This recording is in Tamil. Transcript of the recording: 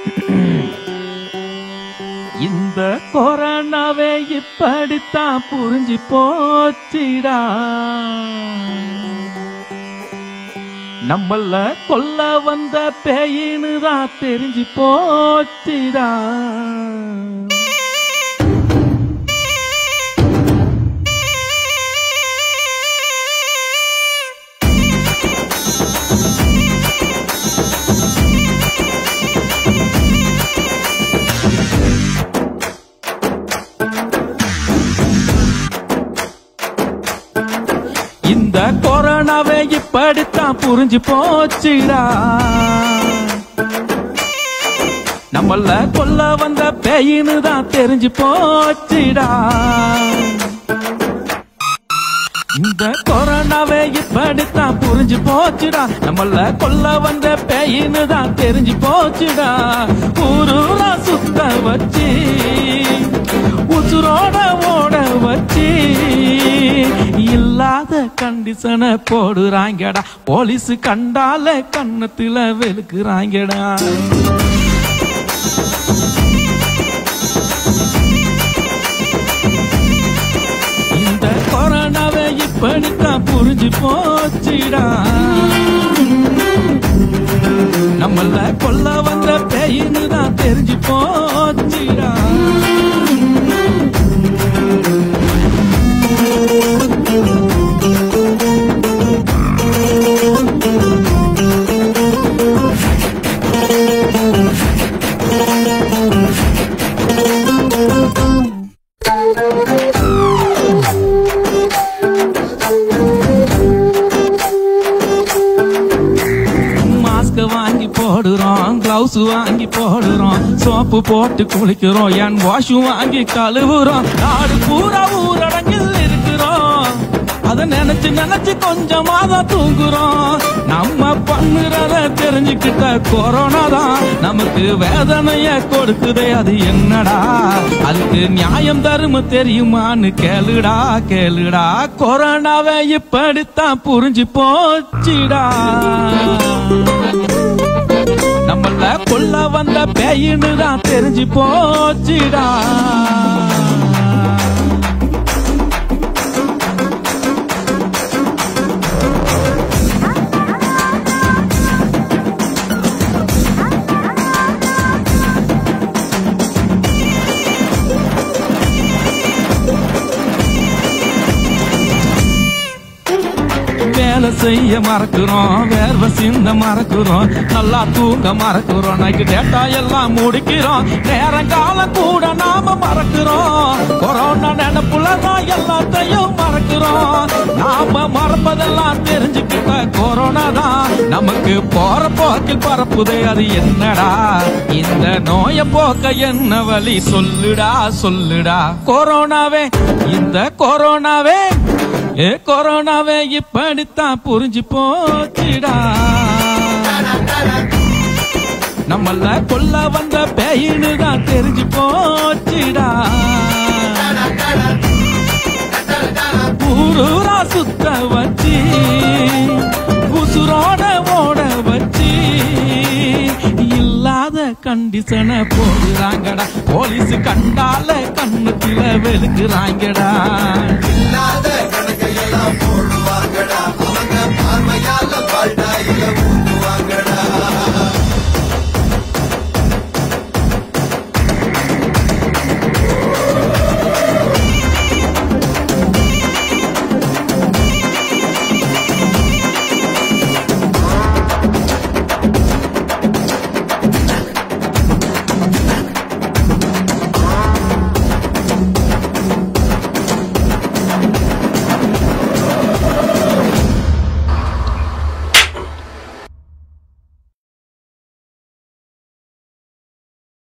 இந்த கொரோனாவே இப்படித்தான் புரிஞ்சு போச்சிடா நம்மள கொல்ல வந்த பேயின்னு தான் தெரிஞ்சு போச்சிடா இந்த கொரோனாவே இப்படித்தான் புரிஞ்சு போச்சுடா நம்மள கொல்ல வந்த பேயின்னு தான் தெரிஞ்சு போச்சுடா இந்த கொரோனாவே இப்படித்தான் புரிஞ்சு போச்சுடா நம்மள கொல்ல வந்த பேயின்னு தான் தெரிஞ்சு போச்சுடா ஊரூரா சுத்த வச்சு உசுரோட ஓட வச்சு இல்லாத கண்டிஷனை போடுறாங்கடா போலீஸ் கண்டால கண்ணத்துல வெளுக்குறாங்கடா இந்த கொரோனாவை இப்படித்தான் புரிஞ்சு போச்சுடா நம்மள கொல்ல வந்த பேயின்னு தான் தெரிஞ்சு போச்சுடா மாஸ்க் வாங்கி போடுறோம் கிளவுஸ் வாங்கி போடுறோம் சோப்பு போட்டு குளிக்கிறோம் என் வாஷும் வாங்கி கழுவுறோம் நாடு பூரா ஊரடங்கில் இருக்கிறோம் அத நினைச்சு நினைச்சு கொஞ்சமாத தூங்குறோம் நம்ம பண்ணுறத தெரிஞ்சுக்கிட்ட கொரோனா தான் நமக்கு வேதனைய கொடுக்குதே அது என்னடா அதுக்கு நியாயம் தரும தெரியுமான்னு கேளுடா கேளுடா கொரோனாவை இப்படித்தான் புரிஞ்சு போச்சுடா நம்மள கொல்ல வந்த பேயின்னு தான் தெரிஞ்சு போச்சுடா வேலை செய்ய மறக்கிறோம் வேர்வை சிந்த மறக்கிறோம் நல்லா தூங்க மறக்கிறோம் நைட்டு டேட்டா எல்லாம் முடிக்கிறோம் நேரம் காலம் கூட நாம மறக்கிறோம் கொரோனா நினைப்புல தான் எல்லாத்தையும் மறக்கிறோம் நாம மறப்பதெல்லாம் தெரிஞ்சுக்கிட்ட கொரோனா தான் நமக்கு போற போக்கில் பரப்புதே அது என்னடா இந்த நோய போக்க என்ன வழி சொல்லுடா சொல்லுடா கொரோனாவே இந்த கொரோனாவே ஏ கொரோனாவே இப்படித்தான் புரிஞ்சு போச்சுடா நம்மள கொல்ல வந்த பேயின்னு தான் தெரிஞ்சு போச்சுடா ஊரூரா சுத்த வச்சு உசுரோட ஓட வச்சு இல்லாத கண்டிஷனை போடுறாங்கடா போலீஸ் கண்டால கண்ணுக்குள்ள வெளுக்குறாங்கடா இல்லாத